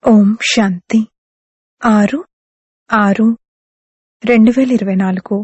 ఓం శాంతి ఆరు ఆరు రెండు వేల ఇరవై నాలుగు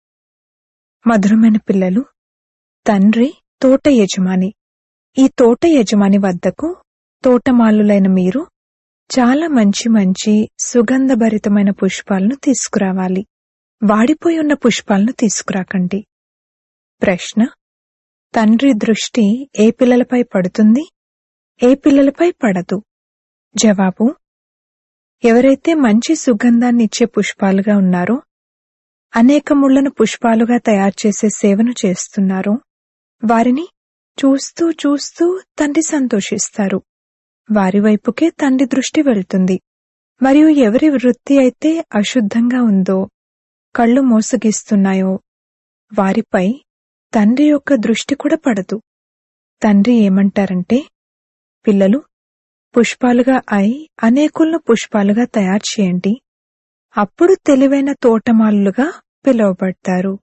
మధురమైన పిల్లలు తండ్రి తోట యజమాని ఈ తోట యజమాని వద్దకు తోటమాలులైన మీరు చాలా మంచి మంచి సుగంధభరితమైన పుష్పాలను తీసుకురావాలి వాడిపోయి ఉన్న పుష్పాలను తీసుకురాకండి ప్రశ్న తండ్రి దృష్టి ఏ పిల్లలపై పడుతుంది ఏ పిల్లలపై పడదు జవాబు ఎవరైతే మంచి సుగంధాన్ని ఇచ్చే పుష్పాలుగా ఉన్నారో అనేక ముళ్లను పుష్పాలుగా తయారు చేసే సేవను చేస్తున్నారో వారిని చూస్తూ చూస్తూ తండ్రి సంతోషిస్తారు వారి వైపుకే తండ్రి దృష్టి వెళ్తుంది మరియు ఎవరి వృత్తి అయితే అశుద్ధంగా ఉందో కళ్ళు మోసగిస్తున్నాయో వారిపై తండ్రి యొక్క దృష్టి కూడా పడదు తండ్రి ఏమంటారంటే పిల్లలు పుష్పాలుగా అయి అనేకులను పుష్పాలుగా తయారు చేయండి అప్పుడు తెలివైన తోటమాలులుగా పిలువబడతారు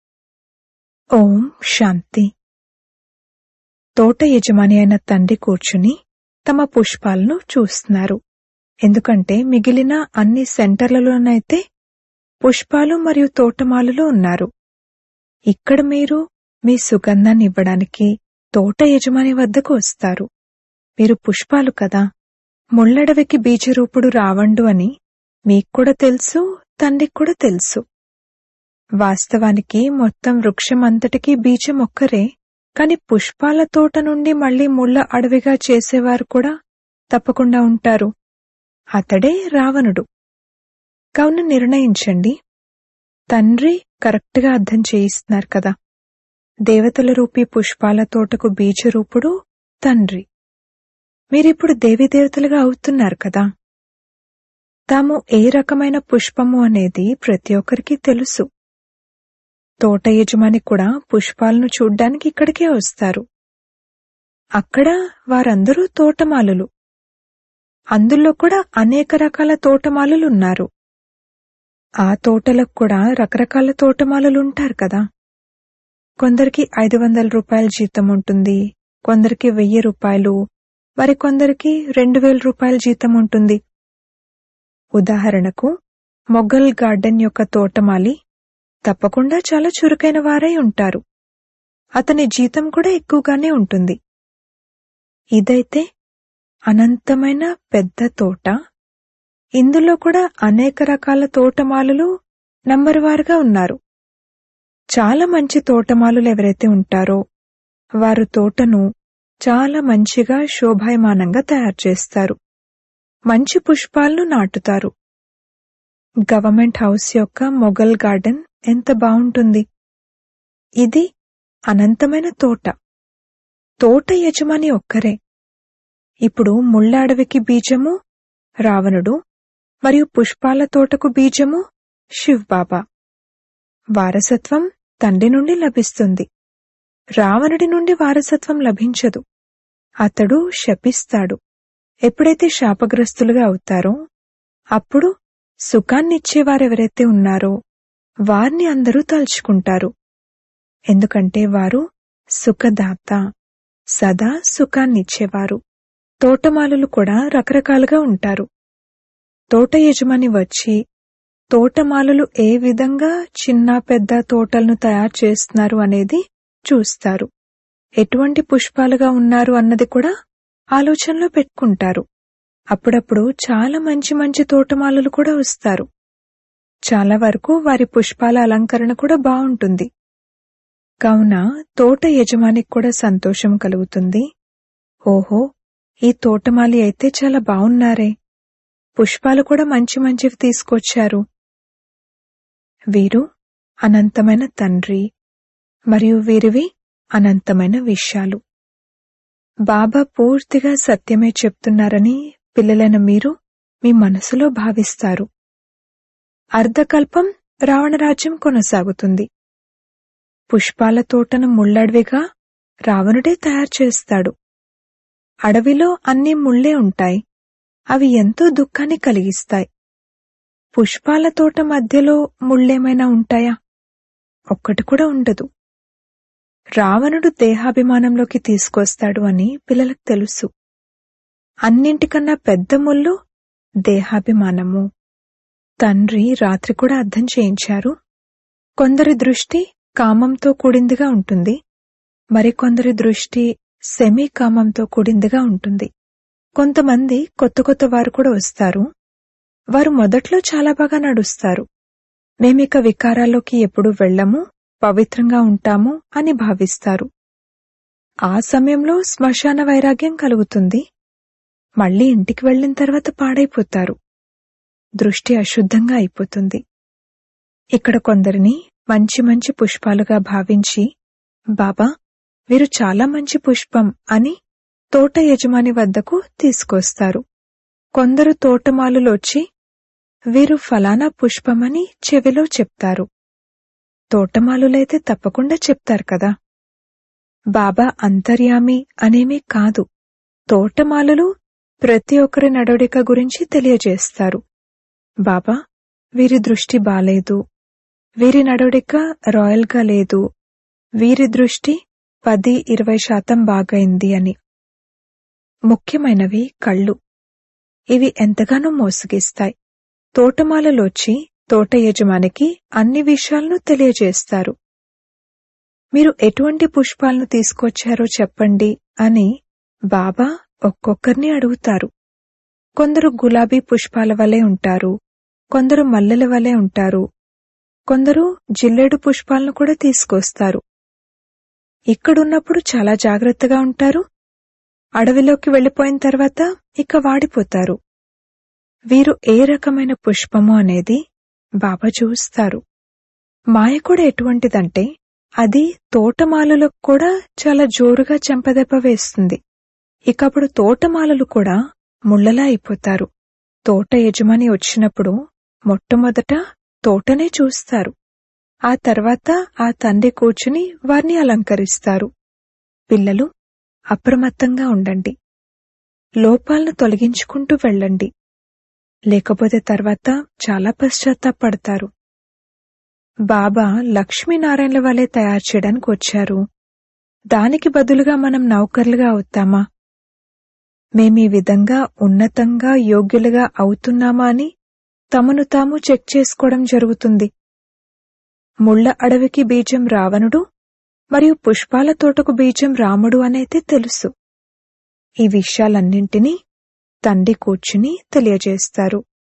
ఓం శాంతి తోట యజమాని అయిన తండ్రి కూర్చుని తమ పుష్పాలను చూస్తున్నారు ఎందుకంటే మిగిలిన అన్ని సెంటర్లలోనైతే పుష్పాలు మరియు తోటమాలులు ఉన్నారు ఇక్కడ మీరు మీ సుగంధాన్ని ఇవ్వడానికి తోట యజమాని వద్దకు వస్తారు మీరు పుష్పాలు కదా ముళ్ళడవికి బీజరూపుడు రావండు అని మీకు కూడా తెలుసు తండ్రికి కూడా తెలుసు వాస్తవానికి మొత్తం వృక్షమంతటికీ బీజం ఒక్కరే కాని పుష్పాల తోట నుండి మళ్లీ ముళ్ళ అడవిగా చేసేవారు కూడా తప్పకుండా ఉంటారు అతడే రావణుడు కావున నిర్ణయించండి తండ్రి కరెక్ట్గా అర్థం చేయిస్తున్నారు కదా దేవతల రూపీ పుష్పాల తోటకు బీజరూపుడు తండ్రి మీరిప్పుడు దేవీదేవతలుగా అవుతున్నారు కదా తాము ఏ రకమైన పుష్పము అనేది ప్రతి ఒక్కరికి తెలుసు తోట యజమాని కూడా పుష్పాలను చూడ్డానికి ఇక్కడికే వస్తారు అక్కడ వారందరూ తోటమాలులు అందులో కూడా అనేక రకాల తోటమాలులు ఉన్నారు ఆ తోటలకు కూడా రకరకాల తోటమాలులు ఉంటారు కదా కొందరికి ఐదు వందల రూపాయల జీతం ఉంటుంది కొందరికి వెయ్యి రూపాయలు మరి కొందరికి రెండు వేల రూపాయల జీతం ఉంటుంది ఉదాహరణకు మొఘల్ గార్డెన్ యొక్క తోటమాలి తప్పకుండా చాలా చురుకైన వారై ఉంటారు అతని జీతం కూడా ఎక్కువగానే ఉంటుంది ఇదైతే అనంతమైన పెద్ద తోట ఇందులో కూడా అనేక రకాల తోటమాలులు నంబర్ వారుగా ఉన్నారు చాలా మంచి తోటమాలులు ఎవరైతే ఉంటారో వారు తోటను చాలా మంచిగా శోభాయమానంగా తయారు చేస్తారు మంచి పుష్పాలను నాటుతారు గవర్నమెంట్ హౌస్ యొక్క మొఘల్ గార్డెన్ ఎంత బావుంటుంది ఇది అనంతమైన తోట తోట యజమాని ఒక్కరే ఇప్పుడు ముళ్ళ అడవికి బీజము రావణుడు మరియు పుష్పాల తోటకు బీజము శివ్బాబా వారసత్వం తండ్రి నుండి లభిస్తుంది రావణుడి నుండి వారసత్వం లభించదు అతడు శపిస్తాడు ఎప్పుడైతే శాపగ్రస్తులుగా అవుతారో అప్పుడు సుఖాన్నిచ్చేవారెవరైతే ఉన్నారో వారిని అందరూ తలుచుకుంటారు ఎందుకంటే వారు సుఖదాత సదా సుఖాన్నిచ్చేవారు తోటమాలులు కూడా రకరకాలుగా ఉంటారు తోట యజమాని వచ్చి తోటమాలులు ఏ విధంగా చిన్న పెద్ద తోటలను తయారు చేస్తున్నారు అనేది చూస్తారు ఎటువంటి పుష్పాలుగా ఉన్నారు అన్నది కూడా ఆలోచనలో పెట్టుకుంటారు అప్పుడప్పుడు చాలా మంచి మంచి తోటమాలలు కూడా వస్తారు చాలా వరకు వారి పుష్పాల అలంకరణ కూడా బావుంటుంది కావున తోట యజమానికి కూడా సంతోషం కలుగుతుంది ఓహో ఈ తోటమాలి అయితే చాలా బావున్నారే పుష్పాలు కూడా మంచి మంచివి తీసుకొచ్చారు వీరు అనంతమైన తండ్రి మరియు వీరివి అనంతమైన విషయాలు బాబా పూర్తిగా సత్యమే చెప్తున్నారని పిల్లలైన మీరు మీ మనసులో భావిస్తారు అర్ధకల్పం రావణరాజ్యం కొనసాగుతుంది పుష్పాల తోటను ముళ్ళడవిగా రావణుడే తయారు చేస్తాడు అడవిలో అన్ని ముళ్ళే ఉంటాయి అవి ఎంతో దుఃఖాన్ని కలిగిస్తాయి పుష్పాల తోట మధ్యలో ముళ్ళేమైనా ఉంటాయా ఒక్కటి కూడా ఉండదు రావణుడు దేహాభిమానంలోకి తీసుకొస్తాడు అని పిల్లలకు తెలుసు అన్నింటికన్నా పెద్ద ముళ్ళు దేహాభిమానము తండ్రి రాత్రి కూడా అర్థం చేయించారు కొందరి దృష్టి కామంతో కూడిందిగా ఉంటుంది మరికొందరి దృష్టి సెమీ కామంతో కూడిందిగా ఉంటుంది కొంతమంది కొత్త కొత్త వారు కూడా వస్తారు వారు మొదట్లో చాలా బాగా నడుస్తారు మేమిక వికారాల్లోకి ఎప్పుడు వెళ్ళము పవిత్రంగా ఉంటాము అని భావిస్తారు ఆ సమయంలో శ్మశాన వైరాగ్యం కలుగుతుంది మళ్ళీ ఇంటికి వెళ్ళిన తర్వాత పాడైపోతారు దృష్టి అశుద్ధంగా అయిపోతుంది ఇక్కడ కొందరిని మంచి మంచి పుష్పాలుగా భావించి బాబా వీరు చాలా మంచి పుష్పం అని తోట యజమాని వద్దకు తీసుకొస్తారు కొందరు తోటమాలులు వచ్చి వీరు ఫలానా పుష్పమని చెవిలో చెప్తారు తోటమాలులైతే తప్పకుండా చెప్తారు కదా బాబా అంతర్యామి అనేమీ కాదు తోటమాలులు ప్రతి ఒక్కరి నడవడిక గురించి తెలియజేస్తారు బాబా వీరి దృష్టి బాలేదు వీరి నడవడిక రాయల్గా లేదు వీరి దృష్టి పది ఇరవై శాతం బాగైంది అని ముఖ్యమైనవి కళ్ళు ఇవి ఎంతగానో మోసగిస్తాయి తోటమాలలోచి తోట యజమానికి అన్ని విషయాలను తెలియజేస్తారు మీరు ఎటువంటి పుష్పాలను తీసుకొచ్చారో చెప్పండి అని బాబా ఒక్కొక్కరిని అడుగుతారు కొందరు గులాబీ పుష్పాల వలె ఉంటారు కొందరు మల్లెల వలె ఉంటారు కొందరు జిల్లేడు పుష్పాలను కూడా తీసుకొస్తారు ఇక్కడున్నప్పుడు చాలా జాగ్రత్తగా ఉంటారు అడవిలోకి వెళ్లిపోయిన తర్వాత ఇక వాడిపోతారు వీరు ఏ రకమైన పుష్పము అనేది బాబా చూస్తారు మాయ కూడా ఎటువంటిదంటే అది తోటమాలలకు కూడా చాలా జోరుగా చెంపదెబ్బ వేస్తుంది ఇకప్పుడు తోటమాలలు కూడా ముళ్ళలా అయిపోతారు తోట యజమాని వచ్చినప్పుడు మొట్టమొదట తోటనే చూస్తారు ఆ తర్వాత ఆ తండ్రి కూర్చుని వారిని అలంకరిస్తారు పిల్లలు అప్రమత్తంగా ఉండండి లోపాలను తొలగించుకుంటూ వెళ్ళండి లేకపోతే తర్వాత చాలా పశ్చాత్తాపడతారు బాబా లక్ష్మీనారాయణల వలె తయారు చేయడానికి వచ్చారు దానికి బదులుగా మనం నౌకర్లుగా అవుతామా మేమీ విధంగా ఉన్నతంగా యోగ్యులుగా అవుతున్నామా అని తమను తాము చెక్ చేసుకోవడం జరుగుతుంది ముళ్ళ అడవికి బీజం రావణుడు మరియు పుష్పాల తోటకు బీజం రాముడు అనేది తెలుసు ఈ విషయాలన్నింటినీ తండ్రి కూర్చుని తెలియజేస్తారు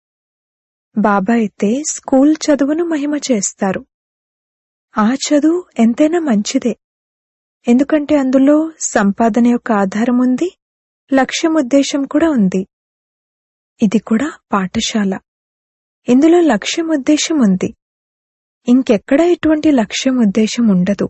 బాబా అయితే స్కూల్ చదువును మహిమ చేస్తారు ఆ చదువు ఎంతైనా మంచిదే ఎందుకంటే అందులో సంపాదన యొక్క ఆధారం ఉంది లక్ష్యం ఉద్దేశం కూడా ఉంది ఇది కూడా పాఠశాల ఇందులో లక్ష్యం ఉద్దేశం ఉంది ఇంకెక్కడ ఎటువంటి లక్ష్యం ఉద్దేశం ఉండదు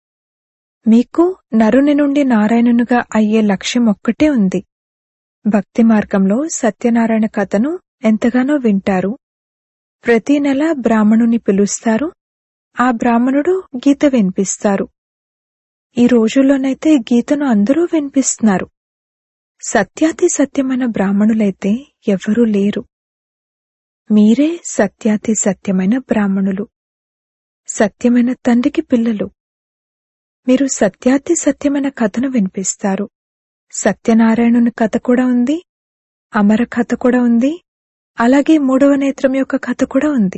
మీకు నరుని నుండి నారాయణునిగా అయ్యే లక్ష్యం ఒక్కటే ఉంది భక్తి మార్గంలో సత్యనారాయణ కథను ఎంతగానో వింటారు ప్రతి నెల బ్రాహ్మణుని పిలుస్తారు ఆ బ్రాహ్మణుడు గీత వినిపిస్తారు ఈ రోజుల్లోనైతే గీతను అందరూ వినిపిస్తున్నారు సత్యాతి సత్యమైన బ్రాహ్మణులైతే ఎవరూ లేరు మీరే సత్యాతి సత్యమైన బ్రాహ్మణులు సత్యమైన తండ్రికి పిల్లలు మీరు సత్యాతి సత్యమైన కథను వినిపిస్తారు సత్యనారాయణుని కథ కూడా ఉంది అమర కథ కూడా ఉంది అలాగే మూడవ నేత్రం యొక్క కథ కూడా ఉంది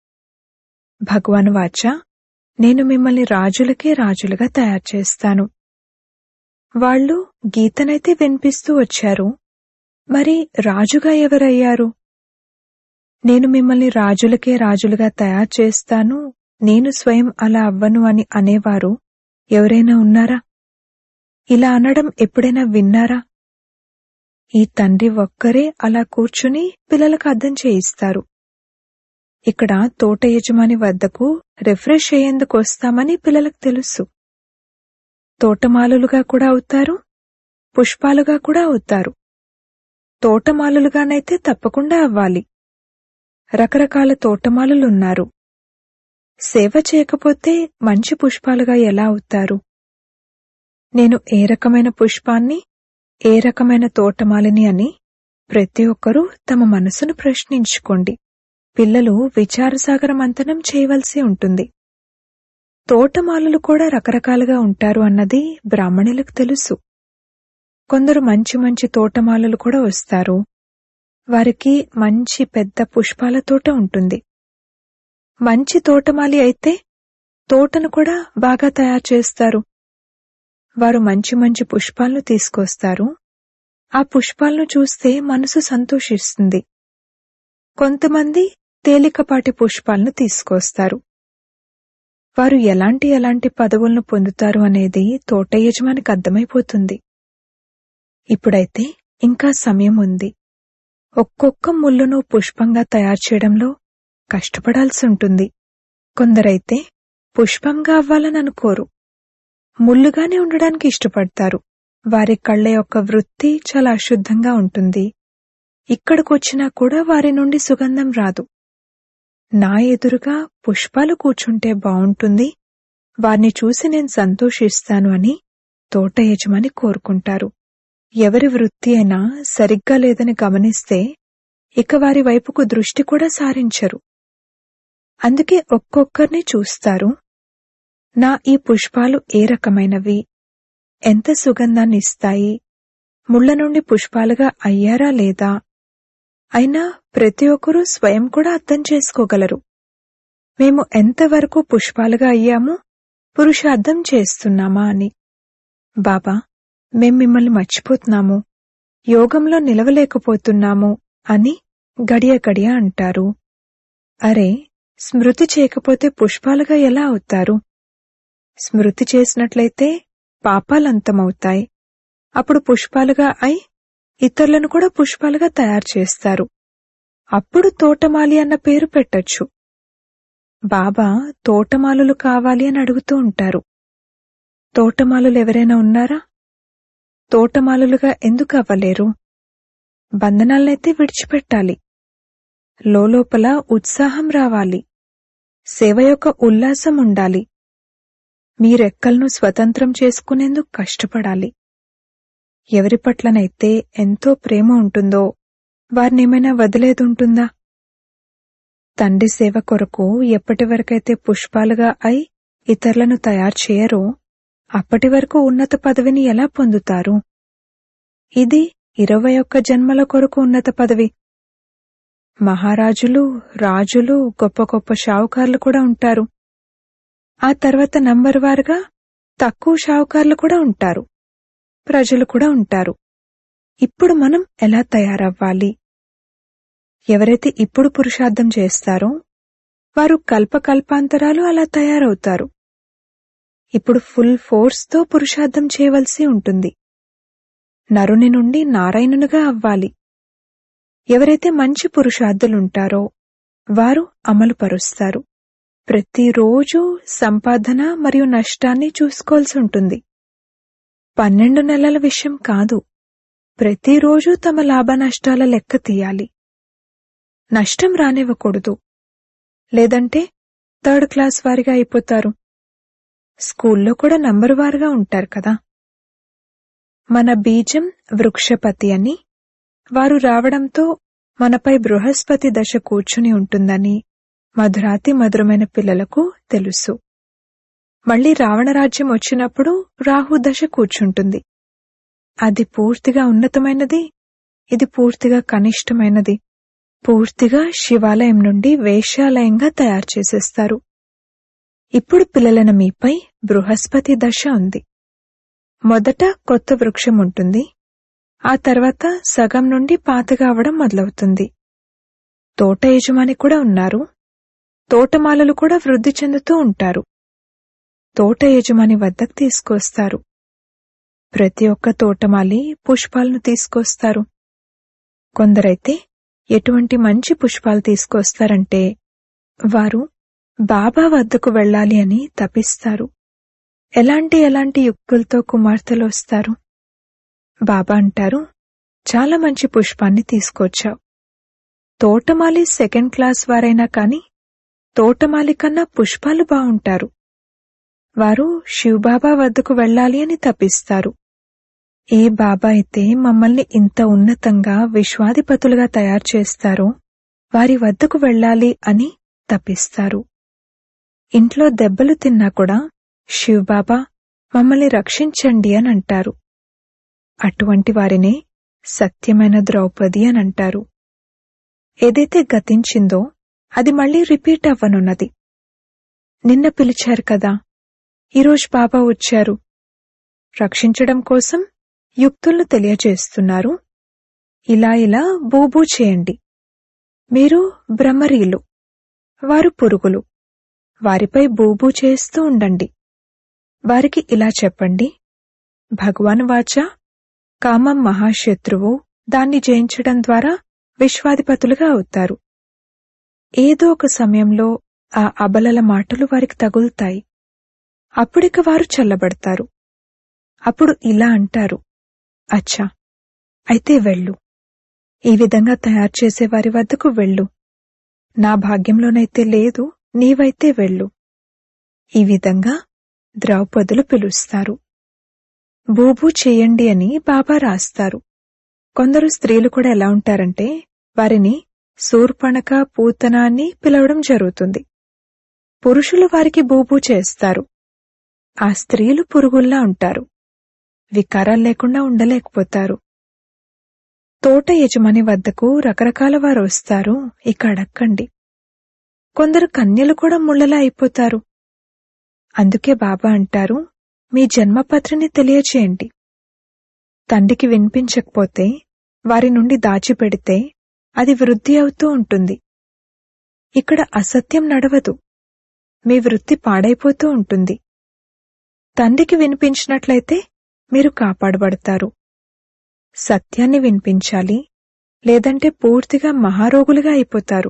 భగవాన్ వాచ నేను మిమ్మల్ని రాజులకే రాజులుగా తయారు చేస్తాను వాళ్ళు గీతనైతే వినిపిస్తూ వచ్చారు మరి రాజుగా ఎవరయ్యారు నేను మిమ్మల్ని రాజులకే రాజులుగా తయారు చేస్తాను నేను స్వయం అలా అవ్వను అని అనేవారు ఎవరైనా ఉన్నారా ఇలా అనడం ఎప్పుడైనా విన్నారా ఈ తండ్రి ఒక్కరే అలా కూర్చుని పిల్లలకు అర్థం చేయిస్తారు ఇక్కడ తోట యజమాని వద్దకు రిఫ్రెష్ అయ్యేందుకు వస్తామని పిల్లలకు తెలుసు తోటమాలులుగా కూడా అవుతారు పుష్పాలుగా కూడా అవుతారు తోటమాలులుగానైతే తప్పకుండా అవ్వాలి రకరకాల తోటమాలులున్నారు సేవ చేయకపోతే మంచి పుష్పాలుగా ఎలా అవుతారు నేను ఏ రకమైన పుష్పాన్ని ఏ రకమైన తోటమాలిని అని ప్రతి ఒక్కరూ తమ మనసును ప్రశ్నించుకోండి పిల్లలు విచారసాగర మంతనం చేయవలసి ఉంటుంది తోటమాలలు కూడా రకరకాలుగా ఉంటారు అన్నది బ్రాహ్మణులకు తెలుసు కొందరు మంచి మంచి తోటమాలలు కూడా వస్తారు వారికి మంచి పెద్ద పుష్పాల తోట ఉంటుంది మంచి తోటమాలి అయితే తోటను కూడా బాగా తయారు చేస్తారు వారు మంచి మంచి పుష్పాలను తీసుకొస్తారు ఆ పుష్పాలను చూస్తే మనసు సంతోషిస్తుంది కొంతమంది తేలికపాటి పుష్పాలను తీసుకొస్తారు వారు ఎలాంటి ఎలాంటి పదవులను పొందుతారు అనేది తోట యజమానికి అర్థమైపోతుంది ఇప్పుడైతే ఇంకా సమయం ఉంది ఒక్కొక్క ముళ్ళును పుష్పంగా తయారు చేయడంలో కష్టపడాల్సి ఉంటుంది కొందరైతే పుష్పంగా అవ్వాలని అనుకోరు ముళ్ళుగానే ఉండడానికి ఇష్టపడతారు వారి కళ్ళ యొక్క వృత్తి చాలా అశుద్ధంగా ఉంటుంది ఇక్కడికొచ్చినా కూడా వారి నుండి సుగంధం రాదు నా ఎదురుగా పుష్పాలు కూర్చుంటే బావుంటుంది వారిని చూసి నేను సంతోషిస్తాను అని తోట యజమాని కోరుకుంటారు ఎవరి వృత్తి అయినా సరిగ్గా లేదని గమనిస్తే ఇక వారి వైపుకు దృష్టి కూడా సారించరు అందుకే ఒక్కొక్కరిని చూస్తారు నా ఈ పుష్పాలు ఏ రకమైనవి ఎంత సుగంధాన్ని ఇస్తాయి ముళ్ళ నుండి పుష్పాలుగా అయ్యారా లేదా అయినా ప్రతి ఒక్కరూ స్వయం కూడా అర్థం చేసుకోగలరు మేము ఎంతవరకు పుష్పాలుగా అయ్యాము పురుషార్థం చేస్తున్నామా అని బాబా మేం మిమ్మల్ని మర్చిపోతున్నాము యోగంలో నిలవలేకపోతున్నాము అని గడియ గడియ అంటారు అరే స్మృతి చేయకపోతే పుష్పాలుగా ఎలా అవుతారు స్మృతి చేసినట్లయితే పాపాలంతమవుతాయి అప్పుడు పుష్పాలుగా అయి ఇతరులను కూడా పుష్పాలుగా తయారు చేస్తారు అప్పుడు తోటమాలి అన్న పేరు పెట్టొచ్చు బాబా తోటమాలులు కావాలి అని అడుగుతూ ఉంటారు తోటమాలులు ఎవరైనా ఉన్నారా తోటమాలులుగా ఎందుకు అవ్వలేరు బంధనాలనైతే విడిచిపెట్టాలి లోపల ఉత్సాహం రావాలి సేవ యొక్క ఉల్లాసం ఉండాలి మీ రెక్కలను స్వతంత్రం చేసుకునేందుకు కష్టపడాలి ఎవరి పట్లనైతే ఎంతో ప్రేమ ఉంటుందో వారినేమైనా వదిలేదుంటుందా తండ్రి సేవ కొరకు ఎప్పటి వరకైతే పుష్పాలుగా అయి ఇతరులను తయారు చేయరో అప్పటి వరకు ఉన్నత పదవిని ఎలా పొందుతారు ఇది ఇరవై ఒక్క జన్మల కొరకు ఉన్నత పదవి మహారాజులు రాజులు గొప్ప గొప్ప షావుకారులు కూడా ఉంటారు ఆ తర్వాత నంబర్ వారుగా తక్కువ షావుకారులు కూడా ఉంటారు ప్రజలు కూడా ఉంటారు ఇప్పుడు మనం ఎలా తయారవ్వాలి ఎవరైతే ఇప్పుడు పురుషార్థం చేస్తారో వారు కల్పకల్పాంతరాలు అలా తయారవుతారు ఇప్పుడు ఫుల్ ఫోర్స్తో పురుషార్థం చేయవలసి ఉంటుంది నరుని నుండి నారాయణునిగా అవ్వాలి ఎవరైతే మంచి పురుషార్థులుంటారో వారు అమలు పరుస్తారు ప్రతిరోజు సంపాదన మరియు నష్టాన్ని చూసుకోవాల్సి ఉంటుంది పన్నెండు నెలల విషయం కాదు ప్రతిరోజు తమ లాభ నష్టాల లెక్క తీయాలి నష్టం రానివ్వకూడదు లేదంటే థర్డ్ క్లాస్ వారిగా అయిపోతారు స్కూల్లో కూడా నంబర్ వారుగా ఉంటారు కదా మన బీజం వృక్షపతి అని వారు రావడంతో మనపై బృహస్పతి దశ కూర్చుని ఉంటుందని మధురాతి మధురమైన పిల్లలకు తెలుసు మళ్లీ రావణరాజ్యం వచ్చినప్పుడు రాహు దశ కూర్చుంటుంది అది పూర్తిగా ఉన్నతమైనది ఇది పూర్తిగా కనిష్టమైనది పూర్తిగా శివాలయం నుండి వేశ్యాలయంగా తయారు చేసేస్తారు ఇప్పుడు పిల్లలైన మీపై బృహస్పతి దశ ఉంది మొదట కొత్త వృక్షం ఉంటుంది ఆ తర్వాత సగం నుండి పాతగా అవడం మొదలవుతుంది తోట యజమాని కూడా ఉన్నారు తోటమాలలు కూడా వృద్ధి చెందుతూ ఉంటారు తోట యజమాని వద్దకు తీసుకొస్తారు ప్రతి ఒక్క తోటమాలి పుష్పాలను తీసుకొస్తారు కొందరైతే ఎటువంటి మంచి పుష్పాలు తీసుకొస్తారంటే వారు బాబా వద్దకు వెళ్ళాలి అని తపిస్తారు ఎలాంటి ఎలాంటి యుక్తులతో కుమార్తెలు వస్తారు బాబా అంటారు చాలా మంచి పుష్పాన్ని తీసుకొచ్చావు తోటమాలి సెకండ్ క్లాస్ వారైనా కాని తోటమాలి కన్నా పుష్పాలు బావుంటారు వారు శివబాబా వద్దకు వెళ్ళాలి అని తపిస్తారు ఏ బాబా అయితే మమ్మల్ని ఇంత ఉన్నతంగా విశ్వాధిపతులుగా తయారు చేస్తారో వారి వద్దకు వెళ్ళాలి అని తపిస్తారు ఇంట్లో దెబ్బలు తిన్నా కూడా శివబాబా మమ్మల్ని రక్షించండి అని అంటారు అటువంటి వారినే సత్యమైన ద్రౌపది అని అంటారు ఏదైతే గతించిందో అది మళ్ళీ రిపీట్ అవ్వనున్నది నిన్న పిలిచారు కదా ఈరోజు బాబా వచ్చారు రక్షించడం కోసం యుక్తులను తెలియజేస్తున్నారు ఇలా ఇలా బూబూ చేయండి మీరు బ్రహ్మరీలు వారు పురుగులు వారిపై బూబూ చేస్తూ ఉండండి వారికి ఇలా చెప్పండి భగవాన్ వాచ కామం మహాశత్రువు దాన్ని జయించడం ద్వారా విశ్వాధిపతులుగా అవుతారు ఏదో ఒక సమయంలో ఆ అబలల మాటలు వారికి తగులుతాయి అప్పుడిక వారు చల్లబడతారు అప్పుడు ఇలా అంటారు అచ్చా అయితే వెళ్ళు ఈ విధంగా తయారు చేసే వారి వద్దకు వెళ్ళు నా భాగ్యంలోనైతే లేదు నీవైతే వెళ్ళు ఈ విధంగా ద్రౌపదులు పిలుస్తారు బూబూ చేయండి అని బాబా రాస్తారు కొందరు స్త్రీలు కూడా ఎలా ఉంటారంటే వారిని శూర్పణక పూతన అని పిలవడం జరుగుతుంది పురుషులు వారికి బూబూ చేస్తారు ఆ స్త్రీలు పురుగుల్లా ఉంటారు వికారాలు లేకుండా ఉండలేకపోతారు తోట యజమాని వద్దకు రకరకాల వారు వస్తారు ఇక అడక్కండి కొందరు కన్యలు కూడా ముళ్ళలా అయిపోతారు అందుకే బాబా అంటారు మీ జన్మపత్రిని తెలియచేయండి తండ్రికి వినిపించకపోతే వారి నుండి దాచిపెడితే అది వృద్ధి అవుతూ ఉంటుంది ఇక్కడ అసత్యం నడవదు మీ వృత్తి పాడైపోతూ ఉంటుంది తండ్రికి వినిపించినట్లయితే మీరు కాపాడబడతారు సత్యాన్ని వినిపించాలి లేదంటే పూర్తిగా మహారోగులుగా అయిపోతారు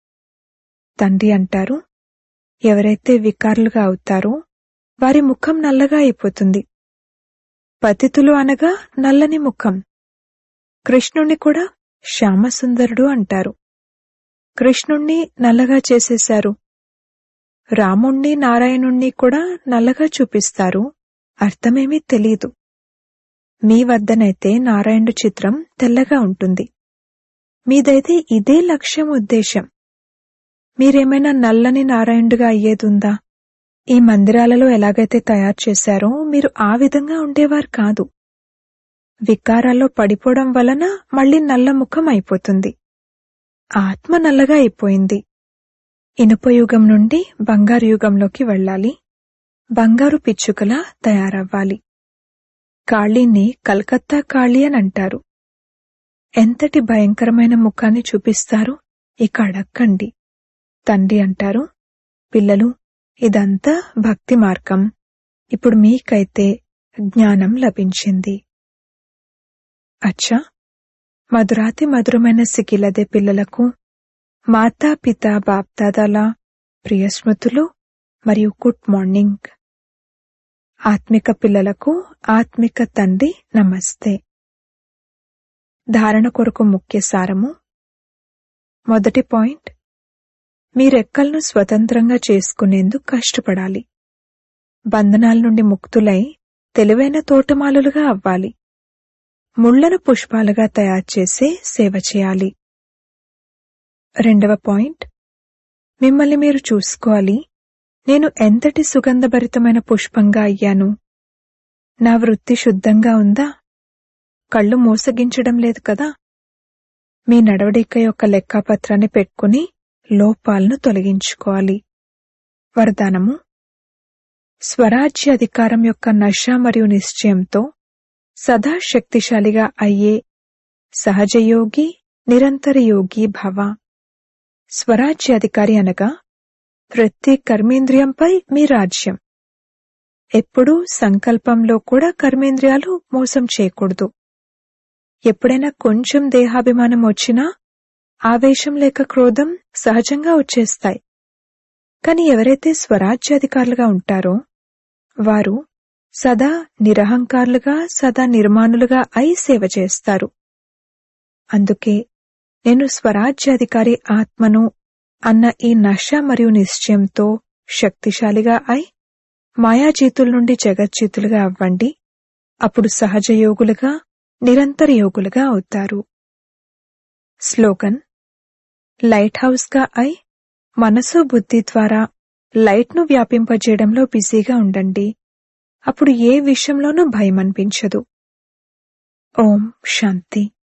తండ్రి అంటారు ఎవరైతే వికారులుగా అవుతారో వారి ముఖం నల్లగా అయిపోతుంది పతితులు అనగా నల్లని ముఖం కృష్ణుణ్ణి కూడా శ్యామసుందరుడు అంటారు కృష్ణుణ్ణి నల్లగా చేసేశారు రాముణ్ణి నారాయణుణ్ణి కూడా నల్లగా చూపిస్తారు అర్థమేమీ తెలీదు మీ వద్దనైతే నారాయణుడు చిత్రం తెల్లగా ఉంటుంది మీదైతే ఇదే లక్ష్యం ఉద్దేశం మీరేమైనా నల్లని నారాయణుడిగా అయ్యేదుందా ఈ మందిరాలలో ఎలాగైతే తయారు చేశారో మీరు ఆ విధంగా ఉండేవారు కాదు వికారాల్లో పడిపోవడం వలన మళ్ళీ నల్ల ముఖం అయిపోతుంది ఆత్మ నల్లగా అయిపోయింది ఇనుప యుగం నుండి బంగారు యుగంలోకి వెళ్ళాలి బంగారు పిచ్చుకలా తయారవ్వాలి కాళీని కలకత్తా కాళీ అని అంటారు ఎంతటి భయంకరమైన ముఖాన్ని చూపిస్తారు ఇక అడక్కండి తండ్రి అంటారు పిల్లలు ఇదంతా భక్తి మార్గం ఇప్పుడు మీకైతే జ్ఞానం లభించింది అచ్చా మధురాతి మధురమైన సిగిలదే పిల్లలకు మాతా పిత బాప్దాదాల ప్రియ స్మృతులు మరియు గుడ్ మార్నింగ్ ఆత్మిక పిల్లలకు ఆత్మిక తండ్రి నమస్తే ధారణ కొరకు ముఖ్య సారము మొదటి పాయింట్ మీ రెక్కలను స్వతంత్రంగా చేసుకునేందుకు కష్టపడాలి బంధనాల నుండి ముక్తులై తెలివైన తోటమాలులుగా అవ్వాలి ముళ్లను పుష్పాలుగా తయారు చేసే సేవ చేయాలి రెండవ పాయింట్ మిమ్మల్ని మీరు చూసుకోవాలి నేను ఎంతటి సుగంధభరితమైన పుష్పంగా అయ్యాను నా వృత్తి శుద్ధంగా ఉందా కళ్ళు మోసగించడం లేదు కదా మీ నడవడిక యొక్క లెక్కాపత్రాన్ని పెట్టుకుని లోపాలను తొలగించుకోవాలి వరదానము స్వరాజ్య అధికారం యొక్క నశ మరియు నిశ్చయంతో సదా శక్తిశాలిగా అయ్యే సహజయోగి నిరంతర యోగి భవ స్వరాజ్య అధికారి అనగా ప్రతి కర్మేంద్రియంపై మీ రాజ్యం ఎప్పుడూ సంకల్పంలో కూడా కర్మేంద్రియాలు మోసం చేయకూడదు ఎప్పుడైనా కొంచెం దేహాభిమానం వచ్చినా ఆవేశం లేక క్రోధం సహజంగా వచ్చేస్తాయి కాని ఎవరైతే స్వరాజ్యాధికారులుగా ఉంటారో వారు సదా నిరహంకారులుగా సదా నిర్మాణులుగా అయి సేవ చేస్తారు అందుకే నేను స్వరాజ్యాధికారి ఆత్మను అన్న ఈ నశ మరియు నిశ్చయంతో శక్తిశాలిగా అయి మాయాజీతుల నుండి జగజ్జీతులుగా అవ్వండి అప్పుడు సహజ యోగులుగా నిరంతర యోగులుగా అవుతారు స్లోగన్ లైట్ హౌస్గా అయి మనసు బుద్ధి ద్వారా లైట్ను వ్యాపింపజేయడంలో బిజీగా ఉండండి అప్పుడు ఏ విషయంలోనూ భయం అనిపించదు ఓం శాంతి